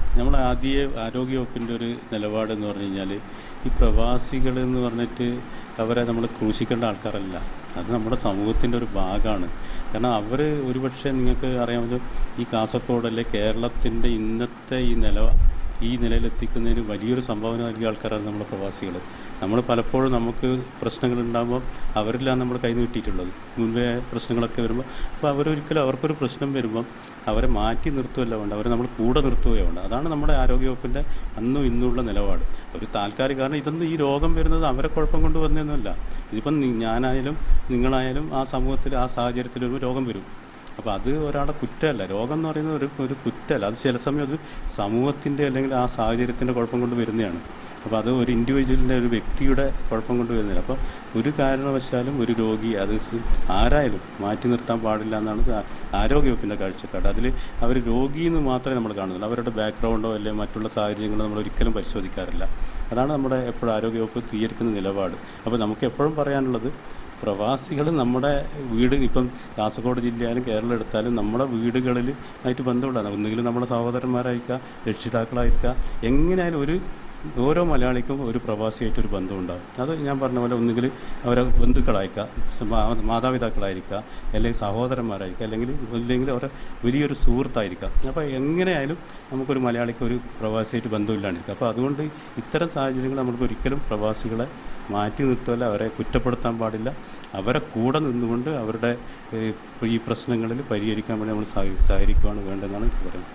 നമ്മൾ ആദ്യ ആരോഗ്യവകുപ്പിൻ്റെ ഒരു നിലപാട് എന്ന് പറഞ്ഞു കഴിഞ്ഞാൽ ഈ പ്രവാസികൾ എന്ന് പറഞ്ഞിട്ട് അവരെ നമ്മൾ ക്രൂശിക്കേണ്ട ആൾക്കാരല്ല അത് നമ്മുടെ സമൂഹത്തിൻ്റെ ഒരു ഭാഗമാണ് കാരണം അവർ ഒരുപക്ഷെ നിങ്ങൾക്ക് അറിയാമല്ലോ ഈ കാസർഗോഡ് അല്ലെ കേരളത്തിൻ്റെ ഇന്നത്തെ ഈ നില ഈ നിലയിലെത്തിക്കുന്നതിന് വലിയൊരു സംഭാവന നൽകിയ ആൾക്കാരാണ് നമ്മുടെ പ്രവാസികൾ നമ്മൾ പലപ്പോഴും നമുക്ക് പ്രശ്നങ്ങൾ ഉണ്ടാകുമ്പോൾ അവരിലാണ് നമ്മൾ കൈ നീട്ടിയിട്ടുള്ളത് മുൻപേ പ്രശ്നങ്ങളൊക്കെ വരുമ്പോൾ അപ്പോൾ അവരൊരിക്കലും അവർക്കൊരു പ്രശ്നം വരുമ്പം അവരെ മാറ്റി നിർത്തുകയല്ല വേണ്ട അവരെ നമ്മൾ കൂടെ നിർത്തുകയാണ് വേണ്ട അതാണ് നമ്മുടെ ആരോഗ്യവകുപ്പിൻ്റെ അന്നും ഇന്നുമുള്ള നിലപാട് ഒരു താൽക്കാലിക കാരണം ഇതൊന്നും ഈ രോഗം വരുന്നത് അവരെ കുഴപ്പം കൊണ്ട് വന്നതൊന്നുമല്ല ഇതിപ്പം നി- ഞാനായാലും നിങ്ങളായാലും ആ സമൂഹത്തിൽ ആ സാഹചര്യത്തിൽ വരുമ്പോൾ രോഗം വരും അപ്പോൾ അത് ഒരാളുടെ കുറ്റമല്ല രോഗം എന്ന് പറയുന്നത് ഒരു ഒരു കുറ്റമല്ല അത് ചില സമയം അത് സമൂഹത്തിൻ്റെ അല്ലെങ്കിൽ ആ സാഹചര്യത്തിൻ്റെ കുഴപ്പം കൊണ്ട് വരുന്നതാണ് അപ്പോൾ അത് ഒരു ഇൻഡിവിജ്വലിൻ്റെ ഒരു വ്യക്തിയുടെ കുഴപ്പം കൊണ്ട് വരുന്നില്ല അപ്പോൾ ഒരു കാരണവശാലും ഒരു രോഗി അത് സ് ആരായാലും മാറ്റി നിർത്താൻ പാടില്ല എന്നാണ് ആ- ആരോഗ്യവകുപ്പിൻ്റെ കാഴ്ചപ്പാട് അതിൽ അവർ രോഗി എന്ന് മാത്രമേ നമ്മൾ കാണുന്നുള്ളൂ അവരുടെ ബാക്ക്ഗ്രൗണ്ടോ അല്ലെങ്കിൽ മറ്റുള്ള സാഹചര്യങ്ങളോ നമ്മൾ ഒരിക്കലും പരിശോധിക്കാറില്ല അതാണ് നമ്മുടെ എപ്പോഴും ആരോഗ്യവകുപ്പ് സ്വീകരിക്കുന്ന നിലപാട് അപ്പോൾ നമുക്ക് എപ്പോഴും പറയാനുള്ളത് പ്രവാസികൾ നമ്മുടെ വീട് ഇപ്പം കാസർഗോഡ് ജില്ലയായാലും കേരളം എടുത്താലും നമ്മുടെ വീടുകളിൽ ആയിട്ട് ബന്ധമുണ്ടാകും ഒന്നുകിൽ നമ്മുടെ സഹോദരന്മാരായിരിക്കാം രക്ഷിതാക്കളായിരിക്കാം എങ്ങനെയായാലും ഒരു ഓരോ മലയാളിക്കും ഒരു പ്രവാസിയായിട്ട് ഒരു ബന്ധമുണ്ടാകും അത് ഞാൻ പറഞ്ഞ പോലെ ഒന്നുകിൽ അവരെ ബന്ധുക്കളായിരിക്കാം മാ- മാതാപിതാക്കളായിരിക്കാം അല്ലെങ്കിൽ സഹോദരന്മാരായിരിക്കാം അല്ലെങ്കിൽ അല്ലെങ്കിൽ അവരെ വലിയൊരു സുഹൃത്തായിരിക്കാം അപ്പോൾ എങ്ങനെയായാലും നമുക്കൊരു മലയാളിക്ക് ഒരു പ്രവാസിയായിട്ട് ബന്ധമില്ലാണ്ടിരിക്കും അപ്പോൾ അതുകൊണ്ട് ഇത്തരം സാഹചര്യങ്ങൾ നമുക്ക് ഒരിക്കലും പ്രവാസികളെ മാറ്റി നിർത്തുമല്ല അവരെ കുറ്റപ്പെടുത്താൻ പാടില്ല അവരെ കൂടെ നിന്നുകൊണ്ട് അവരുടെ ഏഹ്, ഈ പ്രശ്നങ്ങളിൽ പരിഹരിക്കാൻ വേണ്ടി നമ്മൾ സഹ- സഹകരിക്കുകയാണ് വേണ്ടതെന്നാണ് എനിക്ക് പറയുന്നത്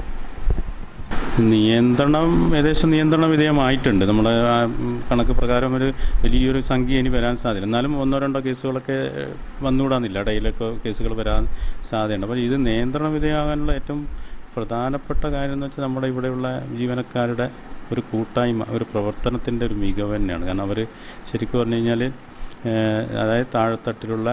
നിയന്ത്രണം ഏകദേശം നിയന്ത്രണ വിധേയമായിട്ടുണ്ട് നമ്മുടെ ആ, ഉം, കണക്ക് പ്രകാരം ഒരു വലിയൊരു സംഖ്യ ഇനി വരാൻ സാധ്യത എന്നാലും ഒന്നോ രണ്ടോ കേസുകളൊക്കെ ഏഹ്, വന്നുകൂടാന്നില്ല ഇടയിലൊക്കെ കേസുകൾ വരാൻ സാധ്യതയുണ്ട് അപ്പോൾ ഇത് നിയന്ത്രണ വിധേയമാകാനുള്ള ഏറ്റവും പ്രധാനപ്പെട്ട കാര്യം എന്ന് വെച്ചാൽ നമ്മുടെ ഇവിടെയുള്ള ജീവനക്കാരുടെ ഒരു കൂട്ടായ്മ ഒരു പ്രവർത്തനത്തിൻ്റെ ഒരു മികവ് തന്നെയാണ് കാരണം അവർ ശരിക്കും പറഞ്ഞു കഴിഞ്ഞാൽ ഏഹ്, അതായത് താഴെത്തട്ടിലുള്ള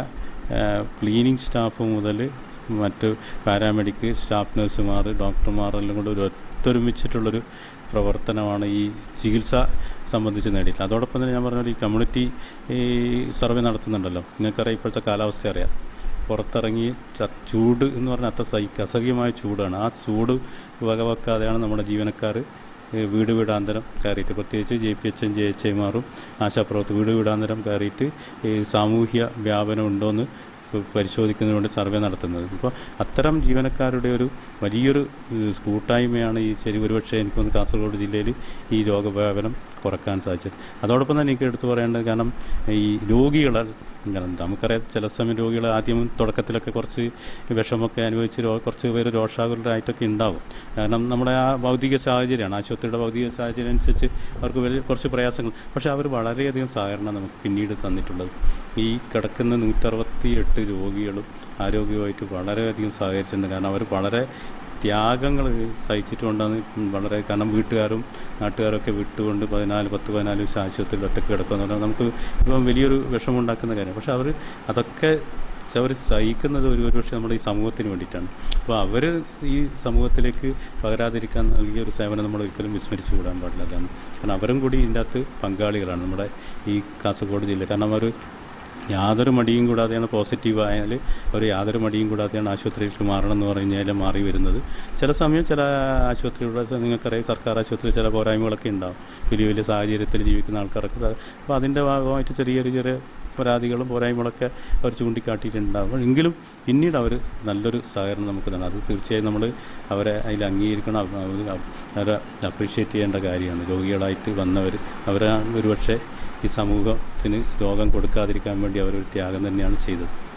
ക്ലീനിങ് സ്റ്റാഫ് മുതൽ മറ്റ് പാരാമെഡിക് സ്റ്റാഫ് നഴ്സുമാർ ഡോക്ടർമാർ എല്ലാം കൂടെ ഒരു ഒത്തൊരുമിച്ചിട്ടുള്ളൊരു പ്രവർത്തനമാണ് ഈ ചികിത്സ സംബന്ധിച്ച് നേടിയിട്ടുള്ളത് അതോടൊപ്പം തന്നെ ഞാൻ പറഞ്ഞ പോലെ ഈ കമ്മ്യൂണിറ്റി ഈ സർവേ നടത്തുന്നുണ്ടല്ലോ നിങ്ങൾക്കറിയാം ഇപ്പോഴത്തെ കാലാവസ്ഥ അറിയാം പുറത്തിറങ്ങി ച- ചൂട് എന്ന് പറഞ്ഞാൽ അത്ര സൈ അസഹ്യമായ ചൂടാണ് ആ ചൂട് വകവെക്കാതെയാണ് നമ്മുടെ ജീവനക്കാർ ഏഹ് വീട് വീടാന്തരം കയറിയിട്ട് പ്രത്യേകിച്ച് J P H M J H ഐമാറും ആശാപ്രവർത്തകർ വീട് വീടാന്തരം കയറിയിട്ട് ഈ സാമൂഹ്യ വ്യാപനം ഉണ്ടോയെന്ന് പരിശോധിക്കുന്നതിന് വേണ്ടി സർവേ നടത്തുന്നത് ഇപ്പോൾ അത്തരം ജീവനക്കാരുടെ ഒരു വലിയൊരു ഏഹ്, കൂട്ടായ്മയാണ് ഈ ശരി ഒരുപക്ഷെ എനിക്കൊന്ന് കാസർഗോഡ് ജില്ലയിൽ ഈ രോഗവ്യാപനം കുറക്കാൻ സാധിച്ചത് അതോടൊപ്പം തന്നെ എനിക്ക് എടുത്തു പറയേണ്ടത് കാരണം ഈ രോഗികളെ കാരണം നമുക്കറിയാം ചില സമയം രോഗികൾ ആദ്യം തുടക്കത്തിലൊക്കെ കുറച്ച് വിഷമൊക്കെ അനുഭവിച്ച് രോ കുറച്ച് പേര് രോഷാകുലരായിട്ടൊക്കെ ഉണ്ടാവും കാരണം നമ്മുടെ ആ ഭൗതിക സാഹചര്യമാണ് ആശുപത്രിയുടെ ഭൗതിക സാഹചര്യം അനുസരിച്ച് അവർക്ക് വലിയ കുറച്ച് പ്രയാസങ്ങൾ പക്ഷേ അവർ വളരെയധികം സഹകരണം നമുക്ക് പിന്നീട് തന്നിട്ടുള്ളത് ഈ കിടക്കുന്ന നൂറ്ററുപത്തി എട്ട് രോഗികളും ആരോഗ്യമായിട്ട് വളരെയധികം സഹകരിച്ചിട്ടുണ്ട് കാരണം അവർ വളരെ ത്യാഗങ്ങൾ സഹിച്ചിട്ടുകൊണ്ടാണ് വളരെ കാരണം വീട്ടുകാരും നാട്ടുകാരൊക്കെ വിട്ടുകൊണ്ട് പതിനാല് പത്ത് പതിനാല് ദിവസം ആശുപത്രിയിൽ ഒറ്റയ്ക്ക് കിടക്കുക എന്ന് പറഞ്ഞാൽ നമുക്ക് ഇപ്പം വലിയൊരു വിഷമമുണ്ടാക്കുന്ന കാര്യം പക്ഷെ അവർ അതൊക്കെ അവർ സഹിക്കുന്നത് ഒരു ഒരുപക്ഷെ നമ്മുടെ ഈ സമൂഹത്തിന് വേണ്ടിയിട്ടാണ് അപ്പോൾ അവർ ഈ സമൂഹത്തിലേക്ക് പകരാതിരിക്കാൻ നൽകിയ ഒരു സേവനം നമ്മൾ ഒരിക്കലും വിസ്മരിച്ചു കൂടാൻ പാടില്ല അതാണ് കാരണം അവരും കൂടി ഇതിൻ്റെ അകത്ത് പങ്കാളികളാണ് നമ്മുടെ ഈ കാസർഗോഡ് ജില്ല കാരണം അവർ യാതൊരു മടിയും കൂടാതെയാണ് പോസിറ്റീവ് ആയാൽ അവർ യാതൊരു മടിയും കൂടാതെയാണ് ആശുപത്രിയിലേക്ക് മാറണം എന്ന് പറഞ്ഞു കഴിഞ്ഞാൽ മാറി വരുന്നത് ചില സമയം ചില ആശുപത്രിയുടെ നിങ്ങൾക്കറിയാം സർക്കാർ ആശുപത്രിയിൽ ചില പോരായ്മകളൊക്കെ ഉണ്ടാവും വലിയ വലിയ സാഹചര്യത്തിൽ ജീവിക്കുന്ന ആൾക്കാരൊക്കെ സ- അപ്പോൾ അതിൻ്റെ ഭാഗമായിട്ട് ചെറിയൊരു ചെറിയ പരാതികളും പോരായ്മകളൊക്കെ അവർ ചൂണ്ടിക്കാട്ടിയിട്ടുണ്ടാകും എങ്കിലും പിന്നീട് അവർ നല്ലൊരു സഹകരണം നമുക്ക് തന്നെ അത് തീർച്ചയായും നമ്മൾ അവരെ അതിൽ അംഗീകരിക്കണം അവ- അവ- അവരെ അപ്രീഷിയേറ്റ് ചെയ്യേണ്ട കാര്യമാണ് രോഗികളായിട്ട് വന്നവർ അവരാണ് ഒരുപക്ഷെ ഈ സമൂഹത്തിന് രോഗം കൊടുക്കാതിരിക്കാൻ വേണ്ടി അവരൊരു ത്യാഗം തന്നെയാണ് ചെയ്തത്